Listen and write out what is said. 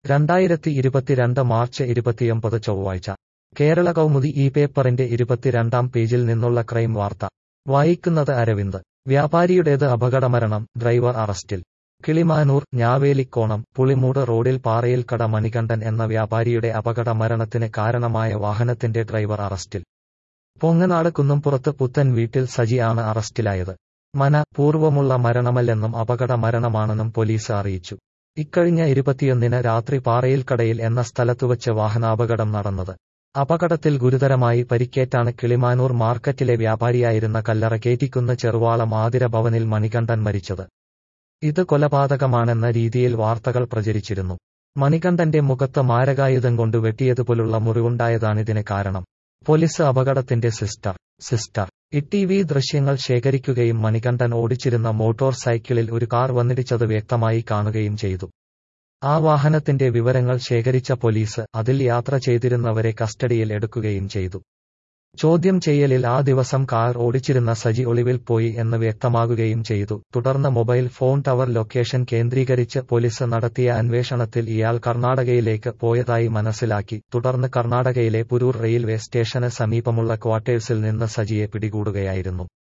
രണ്ടായിരത്തി ഇരുപത്തിരണ്ട് മാർച്ച് ഇരുപത്തിയൊമ്പത് ചൊവ്വാഴ്ച കേരള കൗമുദി ഈ പേപ്പറിന്റെ ഇരുപത്തിരണ്ടാം പേജിൽ നിന്നുള്ള ക്രൈം വാർത്ത വായിക്കുന്നത് അരവിന്ദ് വ്യാപാരിയുടേത് അപകടമരണം ഡ്രൈവർ അറസ്റ്റിൽ കിളിമാനൂർ ഞാവേലിക്കോണം പുളിമൂട് റോഡിൽ പാറയിൽക്കട മണികണ്ഠൻ എന്ന വ്യാപാരിയുടെ അപകട മരണത്തിന് കാരണമായ വാഹനത്തിന്റെ ഡ്രൈവർ അറസ്റ്റിൽ പൊങ്ങനാട് കുന്നുംപുറത്ത് പുത്തൻ വീട്ടിൽ സജി ആണ് അറസ്റ്റിലായത് മന പൂർവമുള്ള മരണമല്ലെന്നും അപകട മരണമാണെന്നും പോലീസ് അറിയിച്ചു ഇക്കഴിഞ്ഞ ഇരുപത്തിയൊന്നിന് രാത്രി പാറയിൽക്കടയിൽ എന്ന സ്ഥലത്തുവച്ച് വാഹനാപകടം നടന്നത് അപകടത്തിൽ ഗുരുതരമായി പരിക്കേറ്റാണ് കിളിമാനൂർ മാർക്കറ്റിലെ വ്യാപാരിയായിരുന്ന കല്ലറ കേറ്റിക്കുന്ന് ചെറുവാളം ആതിര ഭവനിൽ മണികണ്ഠൻ മരിച്ചത് ഇത് കൊലപാതകമാണെന്ന രീതിയിൽ വാർത്തകൾ പ്രചരിച്ചിരുന്നു മണികണ്ഠന്റെ മുഖത്ത് മാരകായുധം കൊണ്ട് വെട്ടിയതുപോലുള്ള മുറിവുണ്ടായതാണിതിന് കാരണം പോലീസ് അപകടത്തിന്റെ സിസ്റ്റർ സിസ്റ്റർ ഇ ദൃശ്യങ്ങൾ ശേഖരിക്കുകയും മണികണ്ഠൻ ഓടിച്ചിരുന്ന മോട്ടോർ സൈക്കിളിൽ ഒരു കാർ വന്നിടിച്ചത് വ്യക്തമായി കാണുകയും ചെയ്തു ആ വാഹനത്തിന്റെ വിവരങ്ങൾ ശേഖരിച്ച പോലീസ് അതിൽ യാത്ര ചെയ്തിരുന്നവരെ കസ്റ്റഡിയിൽ എടുക്കുകയും ചെയ്തു ചോദ്യം ചെയ്യലിൽ ആ ദിവസം കാർ ഓടിച്ചിരുന്ന സജി ഒളിവിൽ പോയി എന്ന് വ്യക്തമാകുകയും ചെയ്തു തുടർന്ന് മൊബൈൽ ഫോൺ ടവർ ലൊക്കേഷൻ കേന്ദ്രീകരിച്ച് പോലീസ് നടത്തിയ അന്വേഷണത്തിൽ ഇയാൾ കർണാടകയിലേക്ക് പോയതായി മനസ്സിലാക്കി തുടർന്ന് കർണാടകയിലെ പുരൂർ റെയിൽവേ സ്റ്റേഷന് സമീപമുള്ള ക്വാർട്ടേഴ്സിൽ നിന്ന് സജിയെ പിടികൂടുകയായിരുന്നു